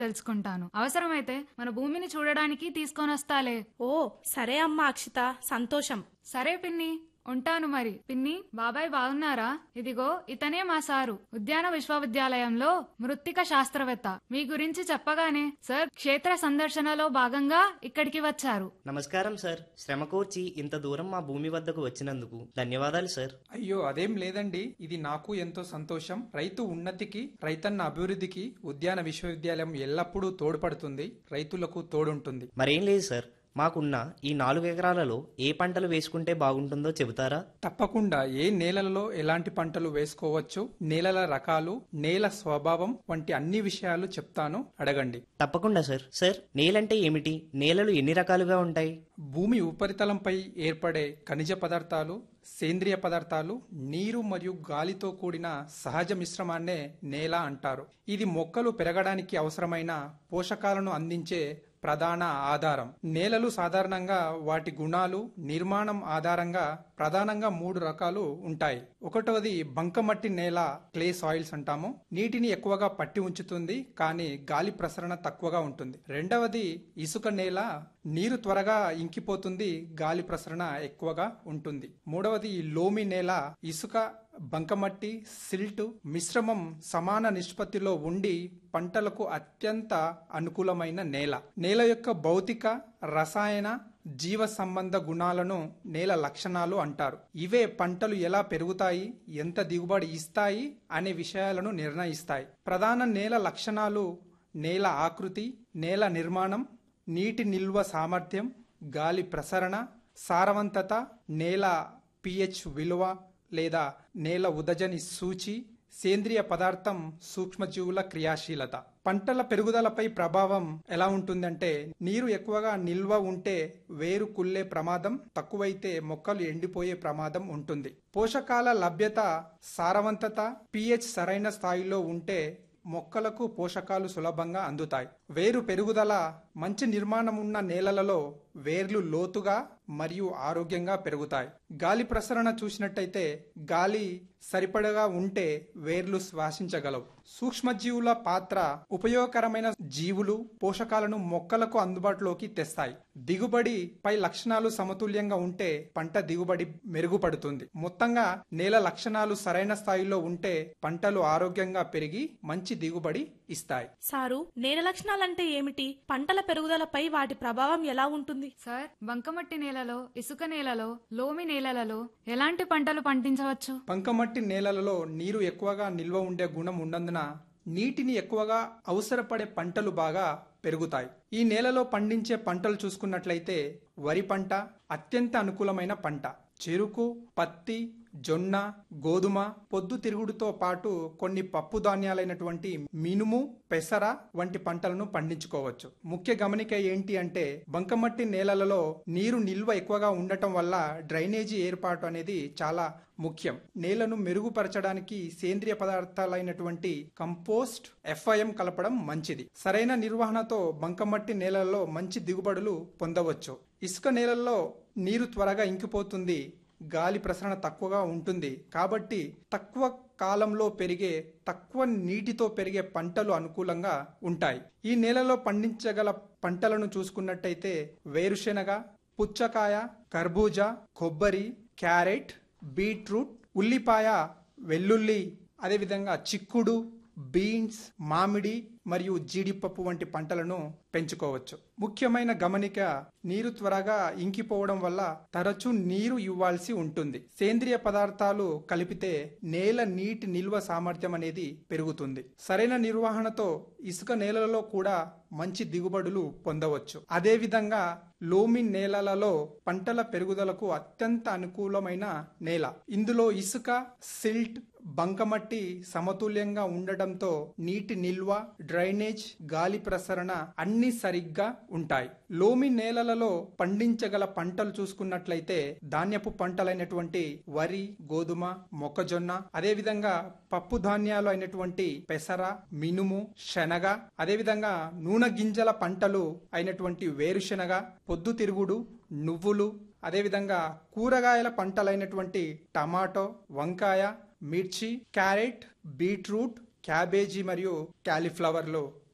తెలుసుకుంటాను అవసరమైతే మన భూమిని చూడడానికి తీసుకొనొస్తాలే ఓ సరే అమ్మా అక్షిత సంతోషం సరే పిన్ని ఉంటాను మరి పిన్ని బాబాయ్ బాగున్నారా ఇదిగో ఇతనే మా సారు ఉద్యాన విశ్వవిద్యాలయంలో మృత్తిక శాస్త్రవేత్త మీ గురించి చెప్పగానే సార్ క్షేత్ర సందర్శనలో భాగంగా ఇక్కడికి వచ్చారు నమస్కారం సార్ శ్రమ కోర్చి ఇంత దూరం మా భూమి వద్దకు వచ్చినందుకు ధన్యవాదాలు సార్ అయ్యో అదేం లేదండి ఇది నాకు ఎంతో సంతోషం రైతు ఉన్నతికి రైతన్న అభివృద్ధికి ఉద్యాన విశ్వవిద్యాలయం ఎల్లప్పుడూ తోడ్పడుతుంది రైతులకు తోడుంటుంది మరేం లేదు సార్ మాకున్న ఈ నాలుగు ఎకరాలలో ఏ పంటలు వేసుకుంటే బాగుంటుందో చెబుతారా తప్పకుండా ఏ నేలలలో ఎలాంటి పంటలు వేసుకోవచ్చు నేలల రకాలు నేల స్వభావం వంటి అన్ని విషయాలు చెప్తాను అడగండి తప్పకుండా సార్ సార్ నేలంటే ఏమిటి నేలలు ఎన్ని రకాలుగా ఉంటాయి భూమి ఉపరితలంపై ఏర్పడే ఖనిజ పదార్థాలు సేంద్రియ పదార్థాలు నీరు మరియు గాలితో కూడిన సహజ మిశ్రమాన్నే నేల అంటారు ఇది మొక్కలు పెరగడానికి అవసరమైన పోషకాలను అందించే ప్రధాన ఆధారం నేలలు సాధారణంగా వాటి గుణాలు నిర్మాణం ఆధారంగా ప్రధానంగా మూడు రకాలు ఉంటాయి ఒకటవది బంకమట్టి నేల క్లే సాయిల్స్ అంటాము నీటిని ఎక్కువగా పట్టి ఉంచుతుంది కానీ గాలి ప్రసరణ తక్కువగా ఉంటుంది రెండవది ఇసుక నేల నీరు త్వరగా ఇంకిపోతుంది గాలి ప్రసరణ ఎక్కువగా ఉంటుంది మూడవది లోమి నేల ఇసుక బంకమట్టి సిల్ట్ మిశ్రమం సమాన నిష్పత్తిలో ఉండి పంటలకు అత్యంత అనుకూలమైన నేల నేల యొక్క భౌతిక రసాయన జీవ సంబంధ గుణాలను నేల లక్షణాలు అంటారు ఇవే పంటలు ఎలా పెరుగుతాయి ఎంత దిగుబడి ఇస్తాయి అనే విషయాలను నిర్ణయిస్తాయి ప్రధాన నేల లక్షణాలు నేల ఆకృతి నేల నిర్మాణం నీటి నిల్వ సామర్థ్యం గాలి ప్రసరణ సారవంతత నేల పిహెచ్ విలువ లేదా నేల ఉదజని సూచి సేంద్రియ పదార్థం సూక్ష్మజీవుల క్రియాశీలత పంటల పెరుగుదలపై ప్రభావం ఎలా ఉంటుందంటే నీరు ఎక్కువగా నిల్వ ఉంటే వేరు కుళ్ళే ప్రమాదం తక్కువైతే మొక్కలు ఎండిపోయే ప్రమాదం ఉంటుంది పోషకాల లభ్యత సారవంతత పిహెచ్ సరైన స్థాయిలో ఉంటే మొక్కలకు పోషకాలు సులభంగా అందుతాయి వేరు పెరుగుదల మంచి నిర్మాణం ఉన్న నేలలలో వేర్లు లోతుగా మరియు ఆరోగ్యంగా పెరుగుతాయి గాలి ప్రసరణ చూసినట్టయితే గాలి సరిపడగా ఉంటే వేర్లు శ్వాసించగలవు సూక్ష్మజీవుల పాత్ర ఉపయోగకరమైన జీవులు పోషకాలను మొక్కలకు అందుబాటులోకి తెస్తాయి దిగుబడి పై లక్షణాలు సమతుల్యంగా ఉంటే పంట దిగుబడి మెరుగుపడుతుంది మొత్తంగా నేల లక్షణాలు సరైన స్థాయిలో ఉంటే పంటలు ఆరోగ్యంగా పెరిగి మంచి దిగుబడి ఇస్తాయి సారు నేల లక్షణాలంటే ఏమిటి పంటల పెరుగుదలపై వాటి ప్రభావం ఎలా ఉంటుంది సార్ బంకమట్టి నేలలో ఇసుక నేలలో లోమి నేలలలో ఎలాంటి పంటలు పండించవచ్చు బంకమట్టి నేలలలో నీరు ఎక్కువగా నిల్వ ఉండే గుణం ఉన్నందున నీటిని ఎక్కువగా అవసరపడే పంటలు బాగా పెరుగుతాయి ఈ నేలలో పండించే పంటలు చూసుకున్నట్లయితే వరి పంట అత్యంత అనుకూలమైన పంట చెరుకు పత్తి జొన్న గోధుమ పొద్దు తిరుగుడుతో పాటు కొన్ని పప్పు ధాన్యాలైనటువంటి మినుము పెసర వంటి పంటలను పండించుకోవచ్చు ముఖ్య గమనిక ఏంటి అంటే బంకమట్టి నేలలలో నీరు నిల్వ ఎక్కువగా ఉండటం వల్ల డ్రైనేజీ ఏర్పాటు అనేది చాలా ముఖ్యం నేలను మెరుగుపరచడానికి సేంద్రియ పదార్థాలైనటువంటి కంపోస్ట్ ఎఫ్ఐఎం కలపడం మంచిది సరైన నిర్వహణతో బంకమట్టి నేలల్లో మంచి దిగుబడులు పొందవచ్చు ఇసుక నేలల్లో నీరు త్వరగా ఇంకిపోతుంది గాలి ప్రసరణ తక్కువగా ఉంటుంది కాబట్టి తక్కువ కాలంలో పెరిగే తక్కువ నీటితో పెరిగే పంటలు అనుకూలంగా ఉంటాయి ఈ నేలలో పండించగల పంటలను చూసుకున్నట్టయితే వేరుశెనగ పుచ్చకాయ కర్బూజా కొబ్బరి క్యారెట్ బీట్రూట్ ఉల్లిపాయ వెల్లుల్లి అదేవిధంగా చిక్కుడు బీన్స్ మామిడి మరియు జీడిపప్పు వంటి పంటలను పెంచుకోవచ్చు ముఖ్యమైన గమనిక నీరు త్వరగా ఇంకిపోవడం వల్ల తరచూ నీరు ఇవ్వాల్సి ఉంటుంది సేంద్రియ పదార్థాలు కలిపితే నేల నీటి నిల్వ సామర్థ్యం అనేది పెరుగుతుంది సరైన నిర్వహణతో ఇసుక నేలలలో కూడా మంచి దిగుబడులు పొందవచ్చు అదేవిధంగా లోమి నేలలలో పంటల పెరుగుదలకు అత్యంత అనుకూలమైన నేల ఇందులో ఇసుక సిల్ట్ బంకమట్టి సమతుల్యంగా ఉండటంతో నీటి నిల్వ డ్రైనేజ్ గాలి ప్రసరణ అన్ని సరిగ్గా ఉంటాయి లోమి నేలలలో పండించగల పంటలు చూసుకున్నట్లయితే ధాన్యపు పంటలైనటువంటి వరి గోధుమ మొక్కజొన్న అదేవిధంగా పప్పు ధాన్యాలు అయినటువంటి పెసర మినుము శనగ అదేవిధంగా నూనె గింజల పంటలు అయినటువంటి వేరుశెనగ పొద్దుతిరుగుడు నువ్వులు అదేవిధంగా కూరగాయల పంటలైనటువంటి టమాటో వంకాయ మిర్చి క్యారెట్ బీట్రూట్ క్యాబేజీ మరియు క్యాలీఫ్లవర్లు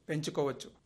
పెంచుకోవచ్చు